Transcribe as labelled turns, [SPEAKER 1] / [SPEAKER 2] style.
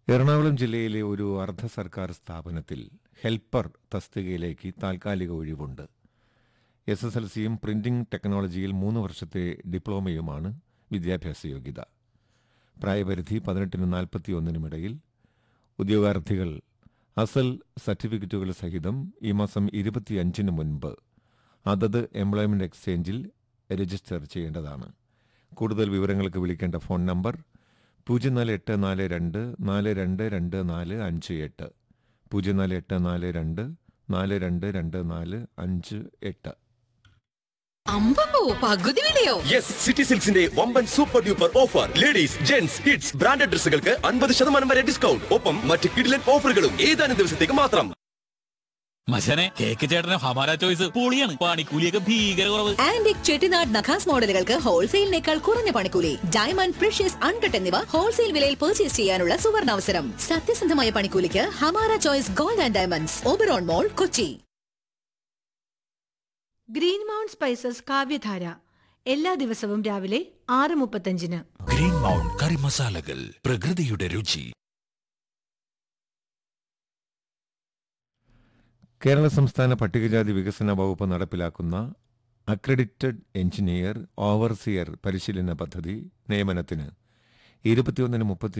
[SPEAKER 1] എറണാകുളം ജില്ലയിലെ ഒരു അർദ്ധ സർക്കാർ സ്ഥാപനത്തിൽ ഹെൽപ്പർ തസ്തികയിലേക്ക് താൽക്കാലിക ഒഴിവുണ്ട് എസ് എസ് എൽ സിയും പ്രിന്റിംഗ് ടെക്നോളജിയിൽ മൂന്ന് വർഷത്തെ ഡിപ്ലോമയുമാണ് വിദ്യാഭ്യാസ യോഗ്യത പ്രായപരിധി പതിനെട്ടിനും നാൽപ്പത്തിയൊന്നിനുമിടയിൽ ഉദ്യോഗാർത്ഥികൾ അസൽ സർട്ടിഫിക്കറ്റുകൾ സഹിതം ഈ മാസം ഇരുപത്തിയഞ്ചിന് മുൻപ് അതത് എംപ്ലോയ്മെന്റ് എക്സ്ചേഞ്ചിൽ രജിസ്റ്റർ ചെയ്യേണ്ടതാണ് കൂടുതൽ വിവരങ്ങൾക്ക് വിളിക്കേണ്ട ഫോൺ നമ്പർ പൂജ്യം നാല് എട്ട് നാല് രണ്ട് നാല് രണ്ട് രണ്ട് നാല് അഞ്ച് എട്ട് പൂജ്യം നാല് എട്ട് നാല് രണ്ട് നാല് രണ്ട് രണ്ട് നാല് അഞ്ച് എട്ട്
[SPEAKER 2] അമ്പപ്പോ പകുതി വിലയോ
[SPEAKER 3] യെസ് സിറ്റി സിൽക്സിന്റെ വമ്പൻ super duper offer ladies gents kids branded ഡ്രസ്സുകൾക്ക് അൻപത് ശതമാനം വരെ ഡിസ്കൗണ്ട് ഒപ്പം മറ്റ് കിഡിലൻ ഓഫറുകളും ഏതാനും ദിവസത്തേക്ക് മാത്രം
[SPEAKER 4] മച്ചനെ കേക്ക് ചേട്ടന് ഹമാര ചോയ്സ് പൊളിയാണ് പണിക്കൂലിയൊക്കെ ഭീകര കുറവ്
[SPEAKER 2] ആന്റിക് ചെട്ടിനാട് നഖാസ് മോഡലുകൾക്ക് ഹോൾസെയിലിനേക്കാൾ കുറഞ്ഞ പണിക്കൂലി ഡയമണ്ട് പ്രഷ്യസ് അൺകട്ട് എന്നിവ ഹോൾസെയിൽ വിലയിൽ പർച്ചേസ് ചെയ്യാനുള്ള സുവർണാവസരം സത്യസന്ധമായ പണിക്കൂലിക്ക് Hamara choice gold and diamonds Oberon mall Kochi
[SPEAKER 5] green mount spices Kavyadhara എല്ലാ ദിവസവും രാവിലെ ആറ് മുപ്പത്തഞ്ചിന്
[SPEAKER 4] ഗ്രീൻ മൗണ്ട് കറി മസാലകൾ പ്രകൃതിയുടെ രുചി
[SPEAKER 1] കേരള സംസ്ഥാന പട്ടികജാതി വികസന വകുപ്പ് നടപ്പിലാക്കുന്ന അക്രഡിറ്റഡ് എഞ്ചിനീയർ ഓവർസിയർ പരിശീലന പദ്ധതി നിയമനത്തിന് ഇരുപത്തിയൊന്നിന് മുപ്പത്തി